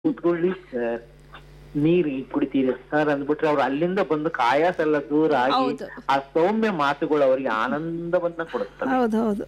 ಕೂತ್ಕೊಳ್ಳಿ ಸರ್ ನೀರ್ ಈಗ ಕುಡಿತೀರಿ ಸರ್ ಅಂದ್ಬಿಟ್ರೆ ಅವ್ರು ಅಲ್ಲಿಂದ ಬಂದು ಕಾಯಾಸ ಎಲ್ಲ ದೂರ ಆಗಿ ಹೌದು. ಆ ಸೌಮ್ಯ ಮಾತುಗಳು ಅವರಿಗೆ ಆನಂದವನ್ನ ಕೊಡುತ್ತವೆ ಹೌದು ಹೌದು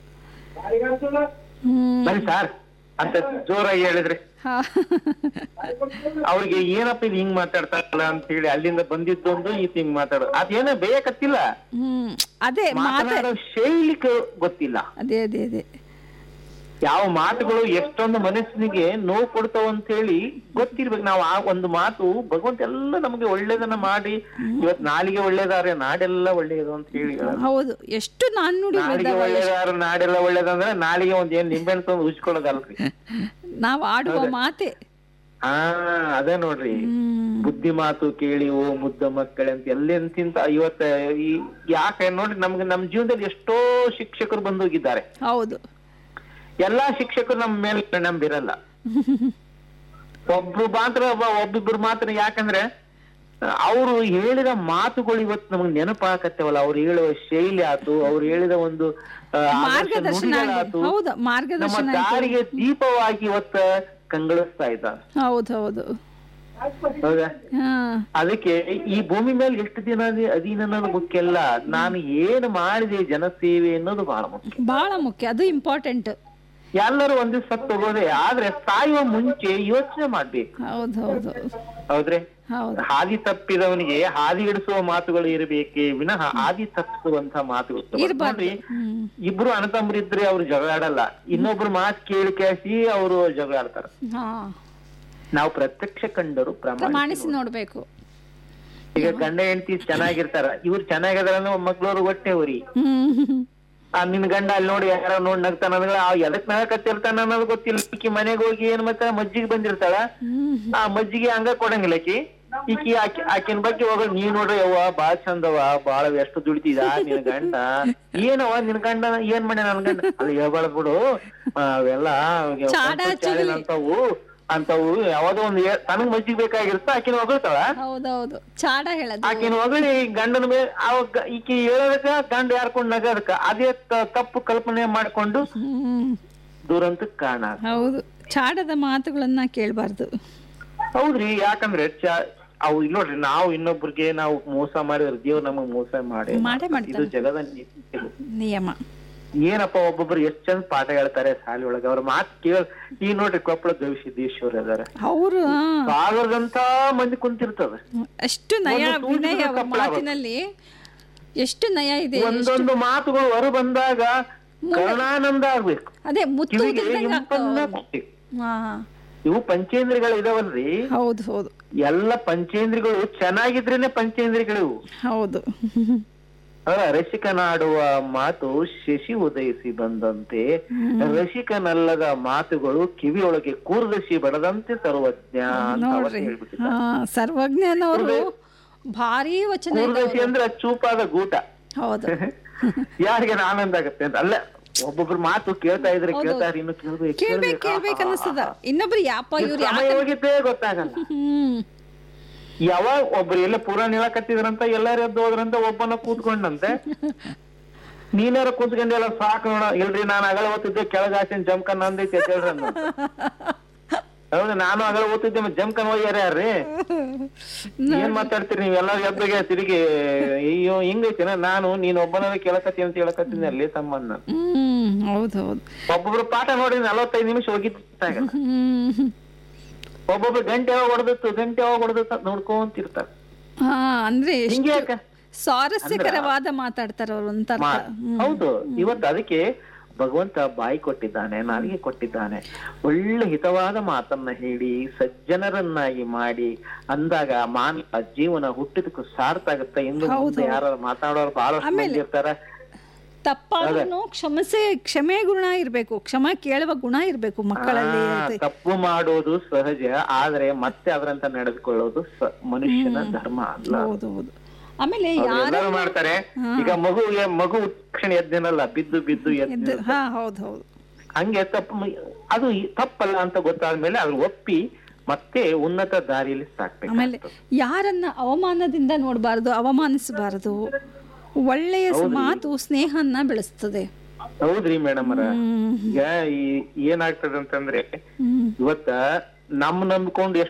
ಹ್ಮ್ ಬನ್ನಿ ಸರ್ ಅಂತ ಜೋರಾಗಿ ಹೇಳಿದ್ರೆ ಹಾ. ಅವ್ರಿಗೆ ಏನಪ್ಪ ಇದು ಹಿಂಗ್ ಮಾತಾಡ್ತಾರಲ್ಲ ಅಂತ ಹೇಳಿ ಅಲ್ಲಿಂದ ಬಂದಿದ್ದೊಂದು ಈತ ಹಿಂಗ್ ಮಾತಾಡೋದು ಅದೇನೋ ಬೇಯಕತ್ತಿಲ್ಲ ಹ್ಮ್ ಅದೇ ಮಾತೆ ಮಾತನಾಡೋ ಶೈಲಿ ಕ- ಗೊತ್ತಿಲ್ಲ ಅದೇ ಅದೇ ಅದೇ ಯಾವ ಮಾತುಗಳು ಎಷ್ಟೊಂದು ಮನಸ್ಸಿನಿಗೆ ನೋವು ಕೊಡ್ತಾವ ಅಂತ ಹೇಳಿ ಗೊತ್ತಿರ್ಬೇಕು ನಾವು ಆ ಒಂದು ಮಾತು ಭಗವಂತ ಎಲ್ಲ ನಮಗೆ ಒಳ್ಳೇದನ್ನ ಮಾಡಿ ಇವತ್ ನಾಲಿಗೆ ಒಳ್ಳೇದಾರೆ ನಾಡೆಲ್ಲ ಒಳ್ಳೇದು ಅಂತ ಹೇಳಿ ಹೇಳೋದು. ಹೌದು ಎಷ್ಟು ನಾನ್ ನುಡಿ ನಾಲಿಗೆ ಒಳ್ಳೇದಾರ ನಾಡೆಲ್ಲ ಒಳ್ಳೇದಂದ್ರೆ ನಾಲಿಗೆ ಒಂದ್ ಏನ್ ನಿಂಬೆಹಣ್ಣು ತಂದು ಉಜ್ಕೊಳ್ಳೋದಲ್ರಿ ನಾವು ಆಡುವ ಮಾತೆ ಹಾ ಅದೇ ನೋಡ್ರಿ ಹ್ಮ್ ಬುದ್ಧಿ ಮಾತು ಕೇಳಿ ಓ ಮುದ್ದ ಮಕ್ಕಳೇ ಅಂತ ಎಲ್ಲೆಂತಿಂತ ಇವತ್ತ ಈ ಯಾಕೆ ನೋಡ್ರಿ ನಮ್ಗೆ ನಮ್ ಜೀವನದಲ್ಲಿ ಎಷ್ಟೋ ಶಿಕ್ಷಕರು ಬಂದು ಹೋಗಿದ್ದಾರೆ ಹೌದು ಎಲ್ಲಾ ಶಿಕ್ಷಕರು ನಮ್ಮ ಮೇಲೆ ನಂಬಿರಲ್ಲ ಒಬ್ರು ಮಾತ್ರ ಒಬ್ಬ- ಒಬ್ಬಿಬ್ರು ಮಾತ್ರ ಯಾಕಂದ್ರೆ ಅವರು ಹೇಳಿದ ಮಾತುಗಳು ಇವತ್ತು ನಮಗೆ ನೆನಪಾಕತ್ತೇವಲ್ಲ ಅವ್ರು ಹೇಳುವ ಶೈಲಿ ಆತು ಅವ್ರು ಹೇಳಿದ ಒಂದು ಆ, ಆದರ್ಶ ಮಾರ್ಗದರ್ಶನ ನುಡಿಗಳಾತು, ಆಗಿ- ಹೌದು ನಮ್ಮ ಮಾರ್ಗದರ್ಶನ ಆಗಿ- ದಾರಿಗೆ ದೀಪವಾಗಿ ಇವತ್ತ ಕಂಗಳಿಸ್ತಾ ಇದ್ದಾರೆ ಹೌದು ಹೌದು ಹೌದಾ ಹಾ ಅದಕ್ಕೆ ಈ ಭೂಮಿ ಮೇಲೆ ಎಷ್ಟು ದಿನ ಅದಿ- ಅದೀನ ಅನ್ನೋದು ಮುಖ್ಯ ಅಲ್ಲ ನಾನು ಏನು ಮಾಡಿದೆ ಜನಸೇವೆ ಅನ್ನೋದು ಬಹಳ ಮುಖ್ಯ ಬಹಳ ಮುಖ್ಯ ಅದು ಇಂಪಾರ್ಟೆಂಟ್ ಎಲ್ಲರೂ ಒಂದೇ ಸತ್ತು ಹೋಗೋದೇ ಆದ್ರೆ ಸಾಯುವ ಮುಂಚೆ ಯೋಚನೆ ಮಾಡ್ಬೇಕು ಹೌದು ಹೌದು ಹೌದ್ರಿ ಹೌದು ಹಾದಿ ತಪ್ಪಿದವನಿಗೆ ಹಾದಿ ಹಿಡಿಸುವ ಮಾತುಗಳು ಇರಬೇಕೇ ವಿನಃ ಹಾದಿ ತಪ್ಪಿಸುವಂತ ಮಾತುಗಳು ಇರ್ಬಾರ್ದು ನೋಡ್ರಿ ಹ್ಮ್ ಇಬ್ರು ಅಣ್ಣತಮ್ಮರಿದ್ರೆ ಅವ್ರು ಜಗಳಾಡಲ್ಲ ಇನ್ನೊಬ್ರು ಮಾತು ಕೇಳಿ ಕೇಳಿಸಿ ಅವರು ಜಗಳಾಡ್ತಾರ ಹಾ ನಾವು ಪ್ರತ್ಯಕ್ಷ ಕಂಡರು ಪ್ರಮಾಣ ಪ್ರಮಾಣಿಸಿ ನೋಡ್ಬೇಕು ಈಗ ಗಂಡ ಹೆಂಡತಿ ಚೆನ್ನಾಗಿರ್ತಾರ ಇವ್ರು ಚೆನ್ನಾಗಿದಾರ ಅಂದ್ರೆ ಮಕ್ಳವ್ರು ಹೊಟ್ಟೆ ಉರಿ ಹ್ಮ್ ಆ ನಿನ್ ಗಂಡ ಅಲ್ಲಿ ನೋಡಿ ಯಾರೋ ನೋಡ್ ನಗ್ತಾನ ಅಂದ್ರೆ ಆ ಎದಕ್ ನಗಕತ್ತಿರ್ತಾನ ಅನ್ನೋದು ಗೊತ್ತಿಲ್ಲ ಈಕಿ ಮನೆಗೆ ಹೋಗಿ ಏನ್ ಮತ್ತೆ ಮಜ್ಜಿಗೆ ಬಂದಿರ್ತಾಳ ಹ್ಮ್ ಆ ಮಜ್ಜಿಗೆ ಹಂಗ ಕೊಡಂಗಿಲ್ಲ ಆಕಿ ಈಕಿ ಆಕಿ ಆಕಿನ ಬಗ್ಗೆ ಹೋಗ ನೀವ್ ನೋಡ್ರಿ ಅವ್ವ ಬಾಳ್ ಚಂದವ ಬಾಳ ಎಷ್ಟು ದುಡಿತಿದ ನಿನ್ ಗಂಡ ಏನವ ನಿನ್ ಗಂಡ ಏನ್ ಮಾಡ್ಯ ನನ್ ಗಂಡ ಅಲ್ಲಿ ಹೇಳ್ಬಾರ್ದ್ ಬಿಡು ಆ, ಅವೆಲ್ಲ ಚಾಡ ಚುಗ್ಲಿ. ಅಂತವು ಅಂತವು ಯಾವ್ದೋ ಒಂದ್ ಏ- ತನಗ್ ಮಜ್ಜಿಗೆ ಬೇಕಾಗಿರ್ತ ಆಕಿನ ಹೊಗಳ್ತಾಳ ಹೌದೌದು ಚಾಡ ಹೇಳೋದು ಆಕಿನ ಹೊಗಳಿ ಗಂಡನ ಮೇಲೆ ಅವಾಗ ಈಕಿ ಹೇಳೋದಕ್ಕ ಗಂಡ ಯಾರ್ಕೊಂಡ್ ನಗದಕ್ಕ ಅದೇ ತ- ತಪ್ಪು ಕಲ್ಪನೆ ಮಾಡ್ಕೊಂಡು ಹ್ಮ್ ದುರಂತಕ್ ಕಾರಣ ಆಗುತ್ತೆ. ಹೌದು ಚಾಡದ ಮಾತುಗಳನ್ನ ಕೇಳಬಾರ್ದು ಹೌದ್ರಿ ಯಾಕಂದ್ರೆ ಚ- ಅವು ಇಲ್ಲಿ ನೋಡ್ರಿ ನಾವು ಇನ್ನೊಬ್ರಿಗೆ ನಾವು ಮೋಸ ಮಾಡಿದ್ರೆ ದೇವ್ರು ನಮಗ್ ಮೋಸ ಮಾಡಿ ಮಾಡೇ ಇದು ಮಾಡ್ತಾನೆ ಜಗದ ನೀತಿ ಇದು. ನಿಯಮ ಏನಪ್ಪ ಒಬ್ಬೊಬ್ರು ಎಷ್ಟ್ ಚಂದ ಪಾಠ ಹೇಳ್ತಾರೆ ಶಾಲೆ ಒಳಗೆ ಅವ್ರ ಮಾತು ಕೇಳ ಈ ನೋಡ್ರಿ ಕೊಪ್ಪಳ ಗವಿಸಿದ್ದೇಶ್ವರ ಅದಾರ ಅವರು ಸಾವಿರದಂತ ಮಂದಿ ಕುಂತಿರ್ತದ ಅಷ್ಟು ನಯ ಒಂದು ತೂತಿನ ವಿನಯ ಅವ್ರ ಕಪ್ಪಳ ಮಾತಿನಲ್ಲಿ ಎಷ್ಟು ನಯ ಇದೆ ಒಂದೊಂದು ಮಾತುಗಳು ಹೊರ ಬಂದಾಗ ಕರ್ಣಾನಂದ ಆಗ್ಬೇಕು ಅದೇ ಮುತ್ತು ಕಿವಿಗೆ ಉದುರ್ದಂಗೆ ಇಂಪನ್ನ ಆಗ್ತಾವ ಕೊಡ್ಬೇಕು. ಹಾ ಇವು ಪಂಚೇಂದ್ರಿಯಗಳು ಇದಾವಲ್ರಿ ಹೌದು ಹೌದು ಎಲ್ಲ ಪಂಚೇಂದ್ರಿಗಳು ಚೆನ್ನಾಗಿದ್ರೇನೆ ಪಂಚೇಂದ್ರಿಗಳು ಹೌದು ಅವರ ರಸಿಕನಾಡುವ ಮಾತು ಶಶಿ ಉದಯಿಸಿ ಬಂದಂತೆ ರಸಿಕನಲ್ಲದ ಮಾತುಗಳು ಕಿವಿಯೊಳಗೆ ಕೂರ್ದಶಿ ಬಡದಂತೆ ಸರ್ವಜ್ಞ ಅಂತ ಅವತ್ತು ನೋಡ್ರಿ ಹೇಳ್ಬಿಟ್ಟಿದ್ದಾರೆ. ಹಾ ಸರ್ವಜ್ಞನವರು ಭಾರಿ ವಚನ ಇದೆ ಕೂರ್ದಶಿ ಅಂದ್ರೆ ಚೂಪಾದ ಗೂಟ ಹೌದು ಯಾರಿಗೆ ಆನಂದ ಆಗತ್ತೆ ಅಂತ ಅಲ್ಲ ಒಬ್ಬೊಬ್ರು ಮಾತು ಕೇಳ್ತಾ ಇದ್ರೆ ಕೇಳ್ತಾ ಇದ್ರೆ ಇನ್ನು ಕೇಳ್ಬೇಕು ಕೇಳ್ಬೇಕು ಕೇಳ್ಬೇಕು ಅನ್ನಿಸ್ತದ ಇನ್ನೊಬ್ರು ಯಾಪ ಇವ್ರು ಯಾ ಸಮಯ ಹೋಗಿದ್ದೇ ಗೊತ್ತಾಗಲ್ಲ ಹ್ಮ್ ಯಾವಾಗ ಒಬ್ರು ಎಲ್ಲ ಪುರಾಣ ಹೇಳಕತ್ತಿದ್ರಂತ ಎಲ್ಲಾರು ಎದ್ದು ಹೋದ್ರಂತ ಒಬ್ಬನ ಕೂತ್ಕೊಂಡಂತೆ ನೀನಾರ ಕೂತ್ಕೊಂಡೆಲ್ಲ ಸಾಕು ನೋಡ ಇಲ್ರಿ ನಾನು ಅಗಳ ಓದ್ತಿದ್ದೆ ಕೆಳಗ ಹಾಸಿನ ಜಮ್ಕನ್ ಅಂದೈತೆ ಅಂತ ಹೇಳ್ರಿ ಅಂದ. ಹೌದು ನಾನು ಅಗಳ ಓದ್ತಿದ್ದೆ ಮತ್ತೆ ಜಮ್ಕನ್ ಹೋಗ್ಯಾರ ಯಾರ್ರಿ ಏನ್ ಮಾತಾಡ್ತೀರಿ ನೀವ್ ಎಲ್ಲಾರು ಎದ್ದೋಗೆ ತಿರುಗಿ ಅಯ್ಯೋ ಹಿಂಗೈತೆನ ನಾನು ನೀನ್ ಒಬ್ಬನಾರ ಕೇಳಕತ್ತಿ ಅಂತ ಹೇಳಕತ್ತೀನಿ ಅಲ್ಲಿ ಸಂಬಂಧ ಹ್ಮ್ ಹೌದು ಹೌದು ಒಬ್ಬೊಬ್ರು ಪಾಠ ನೋಡಿ ನಲವತ್ತೈದು ನಿಮಿಷ ಹೋಗಿತ್ತಾಗ ಹ್ಮ್ ಒಬ್ಬೊಬ್ರು ಗಂಟೆ ಯಾವಾಗ ಹೊಡೆದಿತ್ತು ಗಂಟೆ ಯಾವಾಗ ಹೊಡೆದಿತ್ತು ಅಂತ ನೋಡ್ಕೊಂತಿರ್ತಾರ ಹಾ ಅಂದ್ರೆ ಎಷ್ಟು ಹಿಂಗೆ ಯಾಕ ಸ್ವಾರಸ್ಯಕರವಾದ ಮಾತಾಡ್ತಾರ ಅವ್ರು ಒಂಥರ ಮಾ- ಹೌದು ಇವತ್ತು ಅದಕ್ಕೆ ಭಗವಂತ ಬಾಯಿ ಕೊಟ್ಟಿದ್ದಾನೆ ನಾಲಿಗೆ ಕೊಟ್ಟಿದ್ದಾನೆ ಒಳ್ಳೆ ಹಿತವಾದ ಮಾತನ್ನ ಹೇಳಿ ಸಜ್ಜನರನ್ನಾಗಿ ಮಾಡಿ ಅಂದಾಗ ಮಾನವ ಜೀವನ ಹುಟ್ಟಿದಕ್ಕೂ ಸಾರ್ಥ ಆಗುತ್ತೆ ಎಂದು ಮುಂದೆ ಯಾರು ಮಾತಾಡೋರು ಬಹಳಷ್ಟು ಮಂದಿ ಇರ್ತಾರ ತಪ್ಪಾದ್ರೂ ಕ್ಷಮಸೆ ಕ್ಷಮೆ ಗುಣ ಇರ್ಬೇಕು ಕ್ಷಮ ಕೇಳುವ ಗುಣ ಇರ್ಬೇಕು ಮಕ್ಕಳಲ್ಲಿ ಆ, ತಪ್ಪು ಮಾಡೋದು ಸಹಜ ಆದ್ರೆ ಮತ್ತೆ ಅದರಂತ ನಡೆದುಕೊಳ್ಳೋದು ಸ- ಮನುಷ್ಯನ ಧರ್ಮ ಅಲ್ಲ ಹೌದು ಹೌದು ಆಮೇಲೆ ಅವ್ರು ಯಾರ ಎಲ್ಲರೂ ಮಾಡ್ತಾರೆ ಈಗ ಮಗು ಮಗು ತಕ್ಷಣ ಎದ್ದೇನಲ್ಲ ಬಿದ್ದು ಬಿದ್ದು ಎದ್ದು ಹಾ ಹೌದು ಹೌದು ಹಂಗೆ ತಪ್ಪು ಮ- ಅದು ಈ- ತಪ್ಪಲ್ಲ ಅಂತ ಗೊತ್ತಾದ್ಮೇಲೆ ಅದ್ರ ಒಪ್ಪಿ ಮತ್ತೆ ಉನ್ನತ ದಾರಿಯಲ್ಲಿ ಸಾಕ್ಬೇಕು ಆಮೇಲೆ ಯಾರನ್ನ ಅವಮಾನದಿಂದ ನೋಡಬಾರದು ಅವಮಾನಿಸಬಾರದು ಒಳ್ಳೆಯ ಮಾತು ಸ್ನೇಹನ್ನ ಬೆಳೆಸ್ತದೆ ಹೌದ್ರಿ ಮೇಡಮ್ ಅವರ ಹ್ಮ್ ಈಗ ಈ ಏನಾಗ್ತದೆ ಅಂತಂದ್ರೆ ಹ್ಮ್ ಇವತ್ತ ನಮ್ ನಂಬ್ಕೊಂಡು